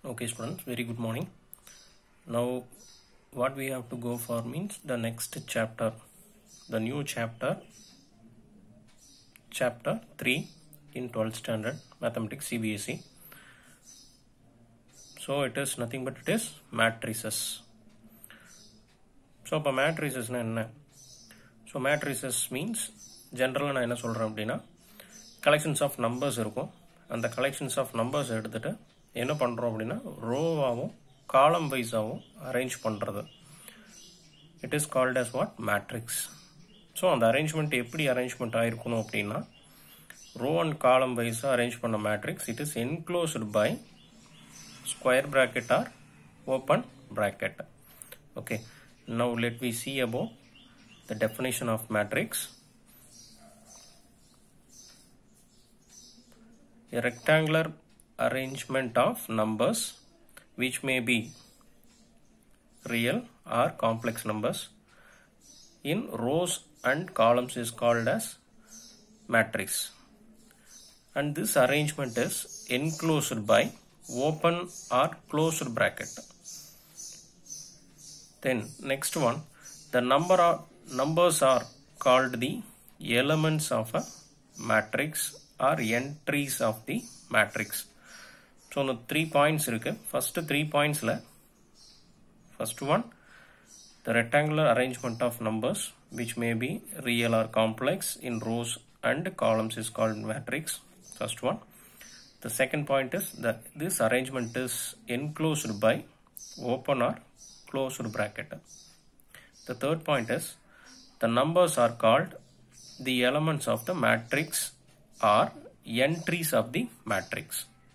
Okay, students, very good morning. Now, what we have to go for means the next chapter, the new chapter, chapter 3 in 12th standard mathematics CBSE. So, it is nothing but it is matrices. So அப்போ மேட்ரிசஸ்னால் என்ன so matrices means ஜென்ரலாக நான் என்ன சொல்கிறேன் அப்படின்னா collections of numbers இருக்கும் அந்த கலெக்ஷன்ஸ் ஆஃப் நம்பர்ஸ் எடுத்துகிட்டு என்ன பண்ணுறோம் அப்படின்னா ரோவாகவும் காலம் வைஸாகவும் அரேஞ்ச் பண்ணுறது it is called as what matrix so அந்த அரேஞ்ச்மெண்ட் எப்படி அரேஞ்ச்மெண்ட் ஆகிருக்கணும் அப்படின்னா ரோ அண்ட் காலம் வைஸாக அரேஞ்ச் பண்ண matrix it is enclosed by square bracket or open bracket okay now let me see about the definition of matrix a rectangular arrangement of numbers which may be real or complex numbers in rows and columns is called as matrix and this arrangement is enclosed by open or closed bracket then next one the number of numbers are called the elements of a matrix or entries of the matrix so இந்த three points இருக்கு first three பாயிண்ட்ஸில் first one the rectangular arrangement of numbers which may be real or complex in rows and columns is called matrix first one the second point is the this arrangement is enclosed by open or closed bracket. The third point is the numbers are called the elements of the matrix or entries of the matrix.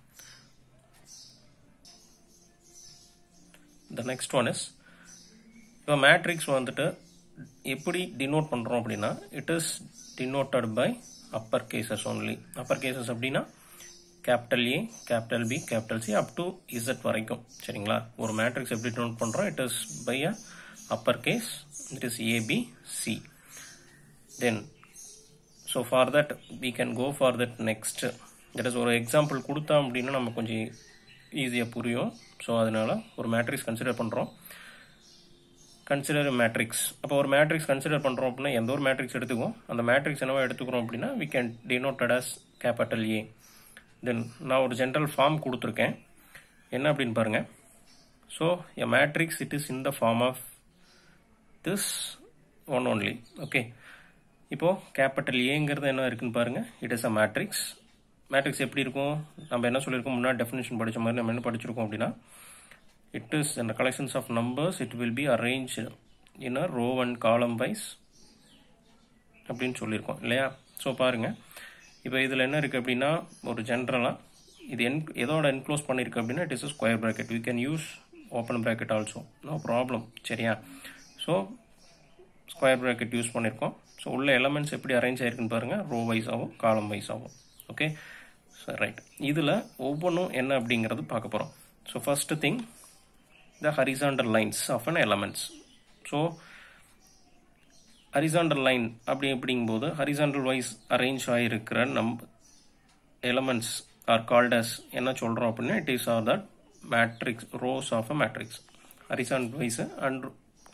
The next one is இப்போ matrix வந்துட்டு எப்படி denote பண்ணுறோம் அப்படின்னா it is denoted by upper cases only upper cases அப்படின்னா capital A capital B capital C up to Z வரைக்கும் சரிங்களா ஒரு matrix எப்படி நோட் பண்ணுறோம் it is by a upper case it is A B C then so far that we can go for that next that is ஒரு example கொடுத்தோம் அப்படின்னா நம்ம கொஞ்சம் ஈஸியாக புரியும் ஸோ அதனால ஒரு மேட்ரிக்ஸ் கன்சிடர் பண்ணுறோம் கன்சிடர் மேட்ரிக்ஸ் அப்போ ஒரு மேட்ரிக்ஸ் கன்சிடர் பண்ணுறோம் அப்படின்னா எந்த ஒரு மேட்ரிக்ஸ் எடுத்துக்குவோம் அந்த மேட்ரிக்ஸ் என்னவோ எடுத்துக்கிறோம் அப்படின்னா we can denoted as capital A then நான் ஒரு ஜென்ரல் ஃபார்ம் கொடுத்துருக்கேன் என்ன அப்படின்னு பாருங்க so a matrix it is in the form of this one only okay இப்போ கேபிட்டல் ஏங்கிறது என்ன இருக்குன்னு பாருங்க it is a matrix matrix எப்படி இருக்கும் நம்ம என்ன சொல்லியிருக்கோம் முன்னாடி டெஃபினேஷன் படித்த மாதிரி நம்ம என்ன படிச்சிருக்கோம் அப்படின்னா இட் இஸ் இந்த collections of numbers it will be arrange in a row and column wise அப்படின்னு சொல்லியிருக்கோம் இல்லையா ஸோ பாருங்கள் இப்போ இதில் என்ன இருக்குது அப்படின்னா ஒரு ஜென்ரலாக இது என் எதோட என்க்ளோஸ் பண்ணியிருக்கு அப்படின்னா it is square bracket we can use open bracket also no problem சரியா ஸோ ஸ்கொயர் ப்ராக்கெட் யூஸ் பண்ணியிருக்கோம் ஸோ உள்ள எலமெண்ட்ஸ் எப்படி அரேஞ்ச் ஆயிருக்குன்னு பாருங்கள் ரோ வைஸ் ஆகும் காலம் வைஸ் ஆகும் ஓகே சரி ரைட் இதில் ஒவ்வொன்றும் என்ன அப்படிங்கிறது பார்க்க போகிறோம் so first thing the horizontal lines of an elements so horizontal line அப்படி அப்படிங்கும்போது ஹரிசாண்டல் வைஸ் அரேஞ்ச் ஆகிருக்கிற நம் எலமெண்ட்ஸ் ஆர் கால்ட் அஸ் என்ன சொல்கிறோம் அப்படின்னா it is or that matrix rows of a matrix horizontal wise and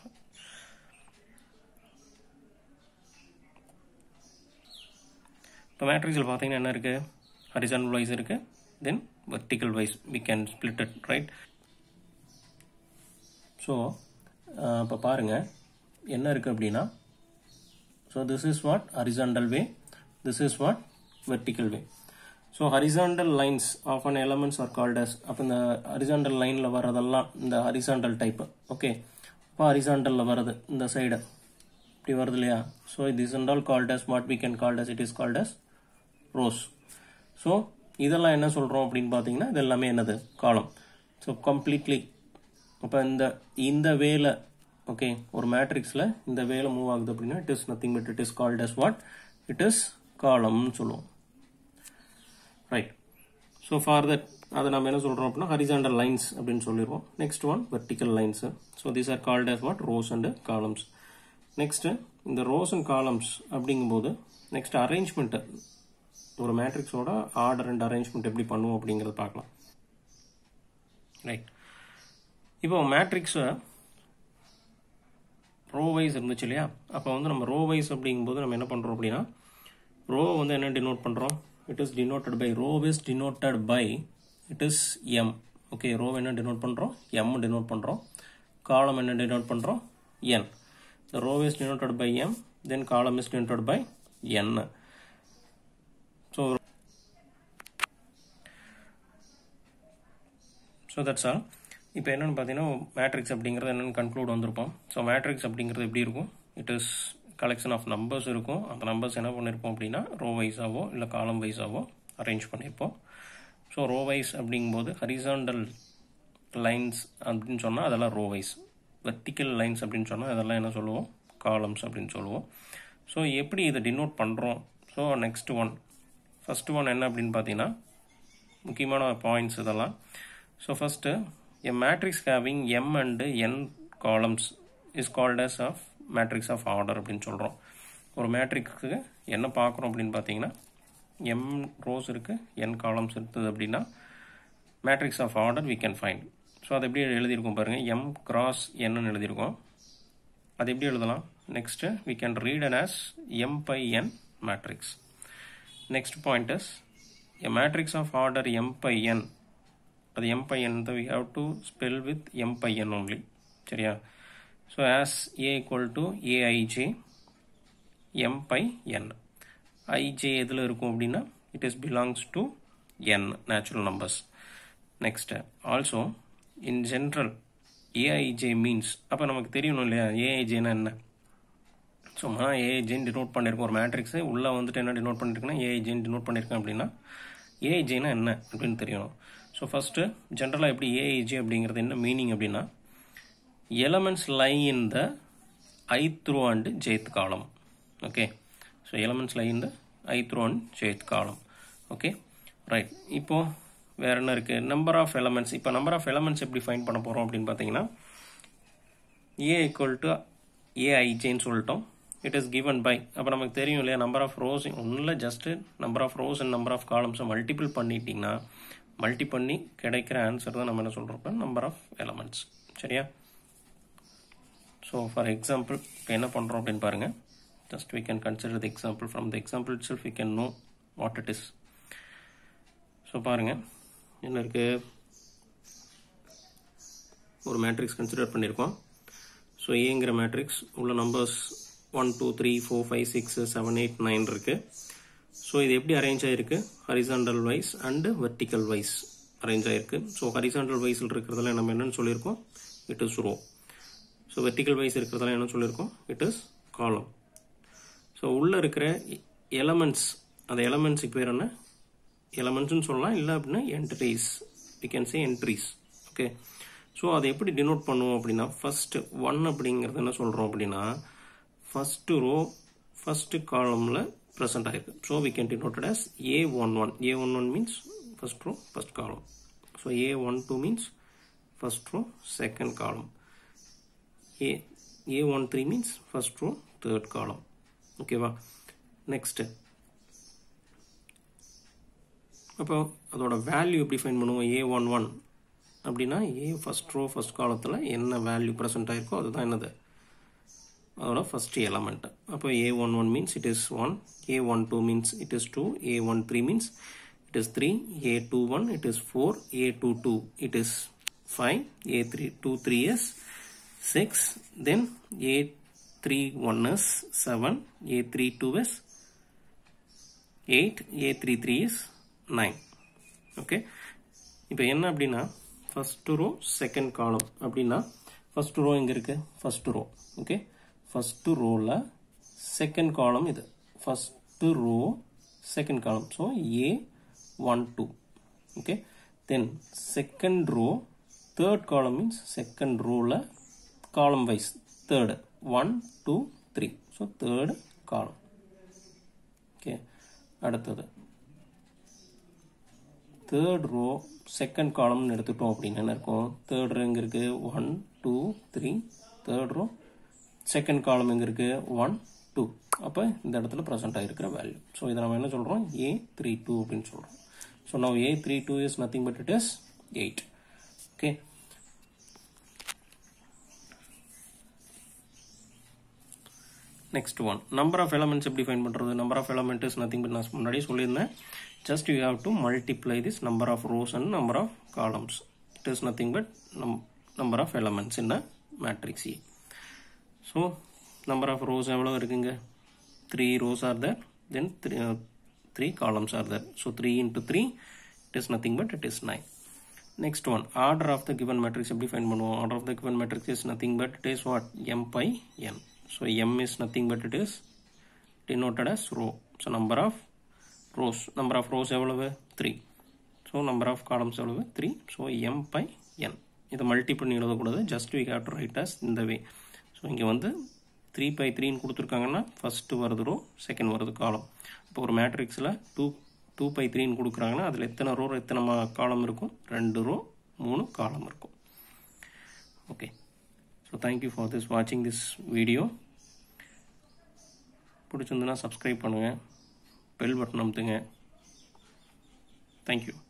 இப்போ மேட்ரிக்ஸில் பார்த்தீங்கன்னா என்ன இருக்குது ஹரிசாண்டல் வைஸ் இருக்குது then vertical wise we can split it right so இப்போ பாருங்கள் என்ன இருக்குது அப்படின்னா so this is what horizontal way this is what vertical way so horizontal lines of an elements are called as அப்போ இந்த horizontal lineல வரதெல்லாம் இந்த horizontal type ஓகே அப்போ horizontalல வரது இந்த சைடு இப்படி வருது இல்லையா so this and all called as what we can called as it is called as rows so இதெல்லாம் என்ன சொல்கிறோம் அப்படின்னு பார்த்தீங்கன்னா இது எல்லாமே என்னது காலம் ஸோ கம்ப்ளீட்லி அப்போ இந்த இந்த வேல ஓகே ஒரு மேட்ரிக்ஸில் இந்த வேலை மூவ் ஆகுது அப்படின்னா it is nothing but it is called as what it is காலம்னு சொல்லுவோம் ரைட் ஸோ ஃபார் தட் அதை நம்ம என்ன சொல்கிறோம் அப்படின்னா ஹரிசாண்டல் லைன்ஸ் அப்படின்னு சொல்லிடுவோம் next one vertical lines so these are called as what rows and columns next இந்த ரோஸ் அண்ட் காலம்ஸ் அப்படிங்கும்போது நெக்ஸ்ட் அரேஞ்ச்மெண்ட் ஒரு மேட்ரிக்ஸோட ஆர்டர் அண்ட் அரேஞ்ச்மெண்ட் எப்படி பண்ணுவோம் அப்படிங்கிறத பார்க்கலாம் ரைட் இப்போ மேட்ரிக்ஸை ரோ வைஸ் இருந்துச்சு இல்லையா அப்போ வந்து நம்ம ரோ வைஸ் அப்படிங்கும்போது நம்ம என்ன பண்ணுறோம் அப்படின்னா ரோ வந்து என்ன டினோட் பண்ணுறோம் it is denoted by row is denoted by it is M okay row என்ன டினோட் பண்ணுறோம் எம் டினோட் பண்ணுறோம் காலம் என்ன டினோட் பண்ணுறோம் என் the row is denoted by m then column is denoted by n so so that's all இப்போ என்னென்னு பார்த்தீங்கன்னா matrix அப்படிங்கிறது என்னென்னு கன்க்ளூட் வந்திருப்போம் ஸோ மேட்ரிக்ஸ் அப்படிங்கிறது எப்படி இருக்கும் it is collection of numbers இருக்கும் அந்த நம்பர்ஸ் என்ன பண்ணியிருப்போம் அப்படின்னா ரோ வைஸாவோ இல்லை காலம் வைஸாவோ அரேஞ்ச் பண்ணியிருப்போம் ஸோ ரோ வைஸ் அப்படிங்கும்போது ஹரிசாண்டல் லைன்ஸ் அப்படின்னு சொன்னால் அதெல்லாம் ரோ வைஸ் வெர்டிக்கல் லைன்ஸ் அப்படின்னு சொன்னால் அதெல்லாம் என்ன சொல்லுவோம் காலம்ஸ் அப்படின்னு சொல்லுவோம் ஸோ எப்படி இதை டினோட் பண்ணுறோம் so next one first one என்ன அப்படின்னு பார்த்தீங்கன்னா முக்கியமான பாயிண்ட்ஸ் இதெல்லாம் so first a matrix having M and N columns is called as of matrix of order அப்படின்னு சொல்கிறோம் ஒரு மேட்ரிக்ஸுக்கு என்ன பார்க்குறோம் அப்படின்னு பார்த்தீங்கன்னா எம் ரோஸ் இருக்குது என் காலம்ஸ் இருக்குது அப்படின்னா matrix of order we can find so அது எப்படி எழுதியிருக்கோம் பாருங்கள் எம் கிராஸ் என்னன்னு எழுதியிருக்கோம் அது எப்படி எழுதலாம் next we can read an as M by N matrix next point is a matrix of order M by N அது M by N we have to spell with M by N only சரியா so as A equal to A I J M by N I J எதில் இருக்கும் அப்படின்னா it is belongs to N natural numbers next also in general A I J means அப்போ நமக்கு தெரியணும் இல்லையா ஏஐஜேனா என்ன சும்மா ஏஐஜேன்னு டினோட் பண்ணியிருக்கோம் ஒரு மேட்ரிக்ஸு உள்ளே வந்துட்டு என்ன டினோட் பண்ணியிருக்கேன்னா ஏஐஜேன்னு டினோட் பண்ணியிருக்கேன் அப்படின்னா ஏஐஜேனா என்ன அப்படின்னு தெரியணும் ஸோ ஃபஸ்ட்டு ஜென்ரலாக எப்படி ஏஐஜே அப்படிங்கிறது என்ன மீனிங் அப்படின்னா elements lie in the i through and jth column okay so elements lie in the i through and jth column okay right இப்போது வேற என்ன இருக்குது நம்பர் ஆஃப் எலமெண்ட்ஸ் இப்போ நம்பர் ஆஃப் எலமெண்ட்ஸ் எப்படி ஃபைன் பண்ண போகிறோம் அப்படின்னு பார்த்தீங்கன்னா ஏ ஈக்குவல் டு ஏஐஜேன்னு சொல்லிட்டோம் இட் இஸ் கிவன் பை அப்போ நமக்கு தெரியும் இல்லையா நம்பர் ஆஃப் ரோஸ் ஒன்றில் just number of rows and number of காலம்ஸை மல்டிபிள் பண்ணிட்டீங்கன்னா மல்டி பண்ணி கிடைக்கிற ஆன்சர் தான் நம்ம என்ன சொல்கிறோம் நம்பர் ஆஃப் எலமெண்ட்ஸ் சரியா ஸோ ஃபார் எக்ஸாம்பிள் இப்போ என்ன பண்ணுறோம் அப்படின்னு பாருங்கள் just we can consider the example from the example itself we can know what it is so பாருங்கள் என்ன இருக்கு ஒரு மேட்ரிக்ஸ் கன்சிடர் பண்ணியிருக்கோம் ஸோ ஏங்கிற மேட்ரிக்ஸ் உள்ள numbers one two three four five six seven eight nine இருக்கு so இது எப்படி அரேஞ்ச் ஆயிருக்கு horizontal wise and vertical wise arrange ஆயிருக்கு ஸோ ஹரிசாண்டல் வைஸில் இருக்கிறதுல நம்ம என்னன்னு சொல்லியிருக்கோம் it is row so vertical wise இருக்கிறதுல என்ன சொல்லியிருக்கோம் இட் இஸ் காலம் ஸோ உள்ளே இருக்கிற எலமெண்ட்ஸ் அந்த எலமெண்ட்ஸுக்கு பேர் என்ன எலமெண்ட்ஸ்னு சொல்லலாம் இல்லை அப்படின்னா entries we can say entries okay so அதை எப்படி டினோட் பண்ணுவோம் அப்படின்னா ஃபர்ஸ்ட் ஒன் அப்படிங்கிறது என்ன சொல்கிறோம் அப்படின்னா ஃபர்ஸ்ட் ரோ ஃபர்ஸ்ட் காலமில் ப்ரெசென்ட் ஆயிருக்கு so we can denoted as A one one A one one means first row first column so A one two means first row second column A A one three means first row third column ஓகேவா next அப்போ அதோட value எப்படி find பண்ணுவோம் ஏ one one அப்படின்னா ஏ first row first காலத்தில் என்ன value present ஆயிருக்கோ அதுதான் என்னது அதோட ஃபர்ஸ்ட் எலமெண்ட் அப்போ A one one means it is one A one two means it is two A one three means it is three A two one it is four A two two it is five A three two three is six then A three one is seven A three two is eight A three three is nine okay இப்போ என்ன அப்படின்னா first row second காலம் அப்படின்னா first row எங்கே இருக்கு first row okay first ரோவில் second column இது first row second column so A one two okay then second row third column means second ரோவில் column wise third one two three so third column okay அடுத்தது third row second காலம்னு எடுத்துட்டோம் அப்படின்னு என்ன இருக்கும் third row எங்கே இருக்குது one two three third row second column எங்கே இருக்குது ஒன் டூ அப்போ இந்த இடத்துல ப்ரெசென்ட் ஆகிருக்கிற வேல்யூ ஸோ இதை நம்ம என்ன சொல்கிறோம் ஏ த்ரீ டூ அப்படின்னு சொல்கிறோம் so now A three two is nothing but it is eight okay next one number of elements எப்படி ஃபைன் பண்ணுறது number of element is nothing but நான் முன்னாடியே சொல்லியிருந்தேன் just you have to multiply this number of rows and number of columns it is nothing but நம் number of elements in a matrix A so number of rows எவ்வளோ இருக்குங்க three rows are there then three three columns are there so three into three it is nothing but it is nine next one order of the given matrix எப்படி find பண்ணுவோம் order of the given matrix is nothing but it is what M by N so M is nothing but it is denoted as row so number of rows number of rows எவ்வளவு three so number of columns எவ்வளவு three so M by N இதை multi பண்ணி எழுதக்கூடாது just we have to write as இந்த way so இங்கே வந்து three by த்ரீன்னு கொடுத்துருக்காங்கன்னா ஃபஸ்ட்டு வருது ரோ செகண்ட் வருது காலம் இப்போ ஒரு மேட்ரிக்ஸில் டூ டூ பை த்ரீன்னு கொடுக்குறாங்கன்னா அதில் எத்தனை ரோ எத்தனை காலம் இருக்கும் ரெண்டு ரோ மூணு காலம் இருக்கும் okay so thank you for this வாட்சிங் திஸ் வீடியோ பிடிச்சிருந்துன்னா சப்ஸ்கிரைப் பண்ணுங்கள் பெல் பட்டன் அமுத்துங்க தேங்க்யூ